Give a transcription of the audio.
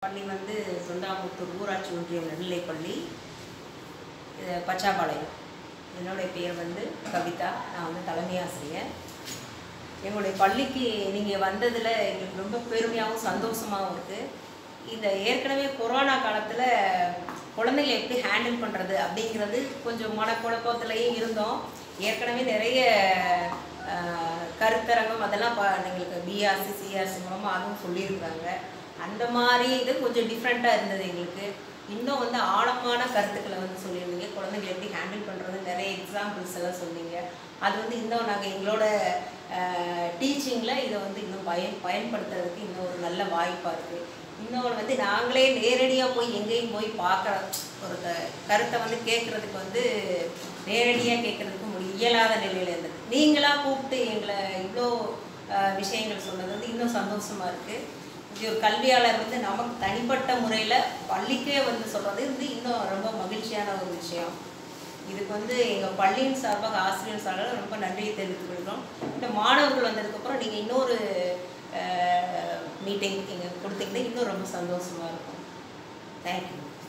பள்ளி வந்து தொண்டாமுத்தூர் ஊராட்சி ஒன்றியம் நடுநிலைப்பள்ளி இது பச்சாப்பாளையம் என்னுடைய பேர் வந்து கவிதா நான் வந்து தலைமை ஆசிரியர் எங்களுடைய பள்ளிக்கு நீங்கள் வந்ததில் எங்களுக்கு ரொம்ப பெருமையாகவும் சந்தோஷமாகவும் இருக்குது இந்த ஏற்கனவே கொரோனா காலத்தில் குழந்தைகளை எப்படி ஹேண்டில் பண்ணுறது அப்படிங்கிறது கொஞ்சம் மனக்குழப்பத்திலேயே இருந்தோம் ஏற்கனவே நிறைய ஆஹ், கருத்தரங்கம் அதெல்லாம் ப எங்களுக்கு பிஆர்சி சிஆர்சி மூலமாக அதுவும் சொல்லியிருக்காங்க அந்த மாதிரி இது கொஞ்சம் டிஃப்ரெண்ட்டாக இருந்தது எங்களுக்கு இன்னும் வந்து ஆழமான கருத்துக்களை வந்து சொல்லியிருந்தீங்க குழந்தைங்களை எப்படி ஹேண்டில் பண்ணுறது நிறைய எக்ஸாம்பிள்ஸ் எல்லாம் சொன்னீங்க அது வந்து இன்னும் நாங்கள் எங்களோட டீச்சிங்கில் இதை வந்து இன்னும் பயன் பயன்படுத்துறதுக்கு இன்னும் ஒரு நல்ல வாய்ப்பாக இருக்குது இன்னொன்று வந்து நாங்களே நேரடியாக போய் எங்கேயும் போய் பார்க்குற ஒரு க கருத்தை வந்து கேட்குறதுக்கு வந்து நேரடியாக கேட்குறதுக்கு முடி இயலாத நிலையில் இருந்தது நீங்களாக கூப்பிட்டு எங்களை இவ்வளோ அஹ், விஷயங்கள் சொன்னது வந்து இன்னும் சந்தோஷமாக இருக்குது இப்படி ஒரு கல்வியாளர் வந்து நமக்கு தனிப்பட்ட முறையில் பள்ளிக்கே வந்து சொல்கிறது வந்து இன்னும் ரொம்ப மகிழ்ச்சியான ஒரு விஷயம் இதுக்கு வந்து எங்கள் பள்ளியின் சார்பாக ஆசிரியர் சார்பாக ரொம்ப நன்றியை தெரிவித்துக் கொள்கிறோம் இந்த மாணவர்கள் வந்ததுக்கப்புறம் நீங்கள் இன்னொரு மீட்டிங் எங்களுக்கு கொடுத்தீங்கன்னா இன்னும் ரொம்ப சந்தோஷமாக இருக்கும் தேங்க்யூ